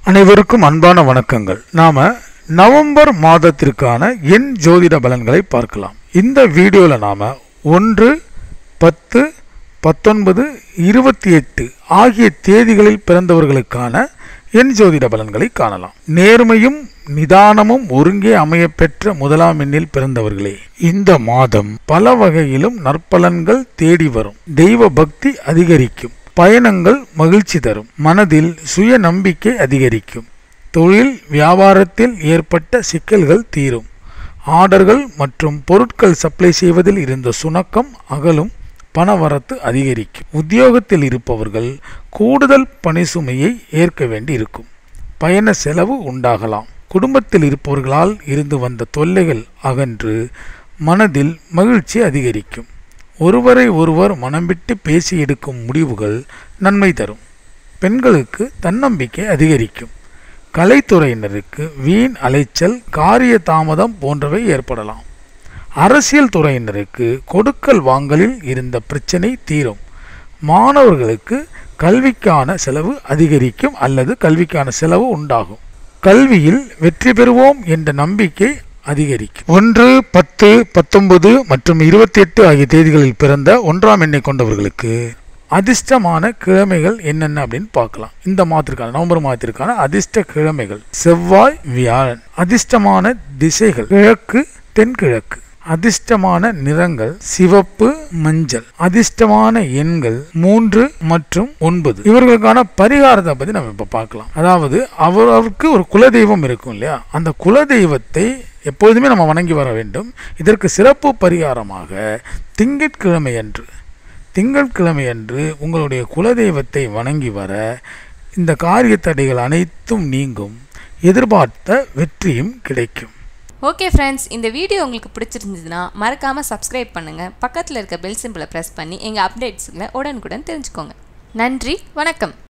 அனைவருக்கும் அன்பான வணக்கங்கள் நாம நவம்பர் மாதத்திற்கான எண் ஜோதிட பலன்களை பார்க்கலாம் இந்த வீடியோல நாம ஒன்று பத்து பத்தொன்பது இருபத்தி எட்டு ஆகிய தேதிகளில் பிறந்தவர்களுக்கான எண் ஜோதிட பலன்களை காணலாம் நேர்மையும் நிதானமும் ஒருங்கே அமையப்பெற்ற முதலாம் எண்ணில் பிறந்தவர்களே இந்த மாதம் பல வகையிலும் நற்பலன்கள் தேடி வரும் தெய்வ பக்தி அதிகரிக்கும் பயணங்கள் மகிழ்ச்சி தரும் மனதில் சுய நம்பிக்கை அதிகரிக்கும் தொழில் வியாபாரத்தில் ஏற்பட்ட சிக்கல்கள் தீரும் ஆர்டர்கள் மற்றும் பொருட்கள் சப்ளை செய்வதில் இருந்த சுணக்கம் அகலும் பணவரத்து அதிகரிக்கும் உத்தியோகத்தில் இருப்பவர்கள் கூடுதல் பணி சுமையை ஏற்க வேண்டி இருக்கும் பயண செலவு உண்டாகலாம் குடும்பத்தில் இருப்பவர்களால் இருந்து வந்த தொல்லைகள் அகன்று மனதில் மகிழ்ச்சி அதிகரிக்கும் ஒருவரை ஒருவர் மனம் விட்டு பேசி எடுக்கும் முடிவுகள் நன்மை தரும் பெண்களுக்கு தன்னம்பிக்கை அதிகரிக்கும் கலைத்துறையினருக்கு வீண் அலைச்சல் காரிய தாமதம் போன்றவை ஏற்படலாம் அரசியல் துறையினருக்கு கொடுக்கல் வாங்கலில் இருந்த பிரச்சனை தீரும் மாணவர்களுக்கு கல்விக்கான செலவு அதிகரிக்கும் அல்லது கல்விக்கான செலவு உண்டாகும் கல்வியில் வெற்றி பெறுவோம் என்ற நம்பிக்கை அதிகரிக்கும் ஒன்று பத்து பத்தொன்பது மற்றும் இருபத்தி எட்டு ஆகிய தேதிகளில் பிறந்த ஒன்றாம் எண்ணை கொண்டவர்களுக்கு அதிர்ஷ்டமான கிழமைகள் என்னென்ன அப்படின்னு பார்க்கலாம் இந்த மாதத்திற்கான நவம்பர் மாதத்திற்கான அதிர்ஷ்ட கிழமைகள் செவ்வாய் வியாழன் அதிர்ஷ்டமான திசைகள் கிழக்கு தென்கிழக்கு அதிர்ஷ்டமான நிறங்கள் சிவப்பு மஞ்சள் அதிர்ஷ்டமான எண்கள் மூன்று மற்றும் ஒன்பது இவர்களுக்கான பரிகாரத்தை பத்தி நம்ம இப்ப பார்க்கலாம் அதாவது அவர் அவருக்கு ஒரு குலதெய்வம் இருக்கும் இல்லையா அந்த குலதெய்வத்தை எப்பொழுதுமே நம்ம வணங்கி வர வேண்டும் இதற்கு சிறப்பு பரிகாரமாக திங்கட்கிழமை அன்று திங்கட்கிழமை அன்று உங்களுடைய குலதெய்வத்தை வணங்கி வர இந்த காரிய தடைகள் அனைத்தும் நீங்கும் எதிர்பார்த்த வெற்றியும் கிடைக்கும் ஓகே ஃப்ரெண்ட்ஸ் இந்த வீடியோ உங்களுக்கு பிடிச்சிருந்ததுன்னா மறக்காமல் சப்ஸ்கிரைப் பண்ணுங்கள் பக்கத்தில் இருக்க பெல் சிம்பிளை ப்ரெஸ் பண்ணி எங்கள் அப்டேட்ஸுங்களை உடனுக்குடன் தெரிஞ்சுக்கோங்க நன்றி வணக்கம்